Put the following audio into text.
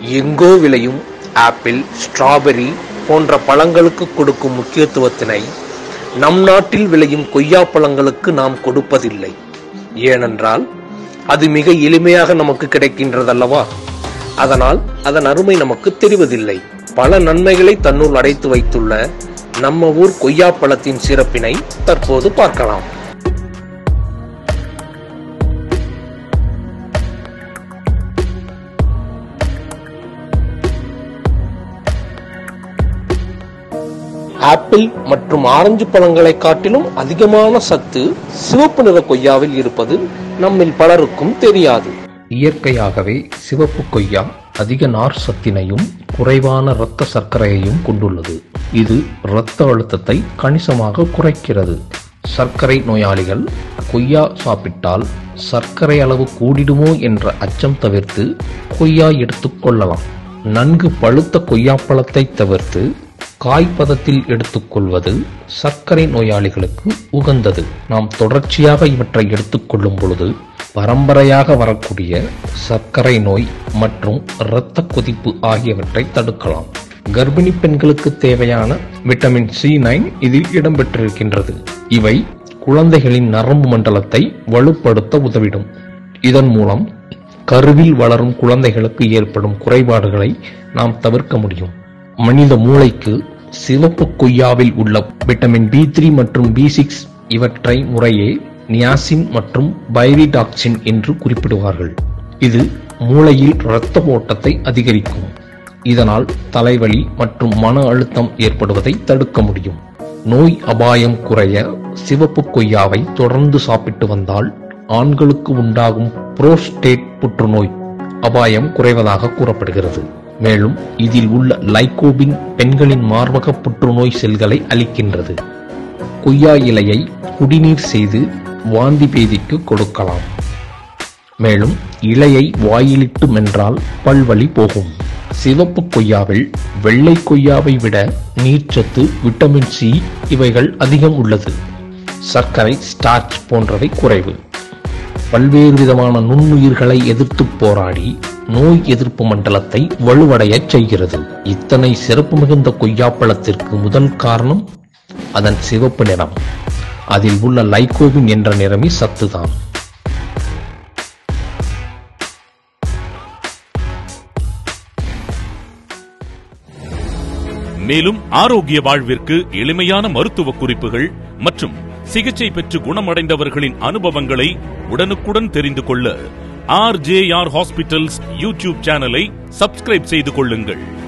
எங்கோ விளையும் apple strawberry போன்ற பழங்களுக்கு கொடுக்கும் முக்கியத்துவத்தினை நம் நாட்டில் விளையும் கொய்யா பழங்களுக்கு நாம் கொடுப்பதில்லை ஏனென்றால் அது மிக எளிமையாக நமக்கு கிடைக்கின்றதல்லவா அதனால் அதன் அருமை நமக்கு தெரிவதில்லை பல நன்மைகளை தன்னுள் அடைத்து வைத்துள்ள நம்ம ஊர் கொய்யா பழத்தின் சிறப்பினை தற்போது பார்க்கலாம் ஆப்பிள் மற்றும் ஆரஞ்சு பழங்களை காட்டிலும் அதிகமான சத்து சிவப்பு நிற கொய்யாவில் இருப்பது நம்மில் பலருக்கும் தெரியாது இயற்கையாகவே சிவப்பு கொய்யா அதிக நார் சத்தினையும் குறைவான இரத்த சர்க்கரையையும் கொண்டுள்ளது இது இரத்த அழுத்தத்தை கணிசமாக குறைக்கிறது சர்க்கரை நோயாளிகள் கொய்யா சாப்பிட்டால் சர்க்கரை அளவு கூடிடுமோ என்ற அச்சம் தவிர்த்து கொய்யா எடுத்துக்கொள்ளலாம் நன்கு பழுத்த கொய்யாப்பழத்தை தவிர்த்து காய்ப்பதத்தில் எடுத்துக்கொள்வது சர்க்கரை நோயாளிகளுக்கு உகந்தது நாம் தொடர்ச்சியாக இவற்றை எடுத்துக்கொள்ளும் பொழுது பரம்பரையாக வரக்கூடிய சர்க்கரை நோய் மற்றும் இரத்த கொதிப்பு ஆகியவற்றை தடுக்கலாம் கர்ப்பிணி பெண்களுக்கு தேவையான விட்டமின் சி நைன் இதில் இடம்பெற்றிருக்கின்றது இவை குழந்தைகளின் நரம்பு மண்டலத்தை வலுப்படுத்த உதவிடும் இதன் மூலம் கருவில் வளரும் குழந்தைகளுக்கு ஏற்படும் குறைபாடுகளை நாம் தவிர்க்க முடியும் மனித மூளைக்கு சிவப்பு கொய்யாவில் உள்ள விட்டமின் பி த்ரீ மற்றும் பி சிக்ஸ் இவற்றை முறையே நியாசின் மற்றும் பைரிடாக்சின் என்று குறிப்பிடுவார்கள் இது மூளையில் இரத்த ஓட்டத்தை அதிகரிக்கும் இதனால் தலைவலி மற்றும் மன அழுத்தம் ஏற்படுவதை தடுக்க முடியும் நோய் அபாயம் குறைய சிவப்பு கொய்யாவை தொடர்ந்து சாப்பிட்டு வந்தால் ஆண்களுக்கு உண்டாகும் புரோஸ்டேட் புற்றுநோய் அபாயம் குறைவதாக கூறப்படுகிறது மேலும் இதில் உள்ள லைகோபின் பெண்களின் மார்பக புற்றுநோய் செல்களை அளிக்கின்றது கொய்யா இலையை குடிநீர் செய்து வாந்தி பேதிக்கு கொடுக்கலாம் மேலும் இலையை வாயிலிட்டு மென்றால் பல்வலி போகும் சிவப்பு கொய்யாவில் வெள்ளை கொய்யாவை விட நீர்ச்சத்து விட்டமின் சி இவைகள் அதிகம் உள்ளது சர்க்கரை ஸ்டார்ச் போன்றவை குறைவு பல்வேறு விதமான நுண்ணுயிர்களை எதிர்த்து போராடி நோய் எதிர்ப்பு மண்டலத்தை வலுவடையச் செய்கிறது இத்தனை சிறப்பு மிகுந்த கொய்யாப்பழத்திற்கு முதல் காரணம் அதன் சிவப்பு நிறம் அதில் உள்ள லைகோவின் என்ற நிறமி சத்துதான் மேலும் ஆரோக்கிய வாழ்விற்கு எளிமையான மருத்துவ குறிப்புகள் மற்றும் சிகிச்சை பெற்று குணமடைந்தவர்களின் அனுபவங்களை உடனுக்குடன் தெரிந்து கொள்ள R J R hospitals YouTube சேனலை சப்ஸ்கிரைப் செய்து கொள்ளுங்கள்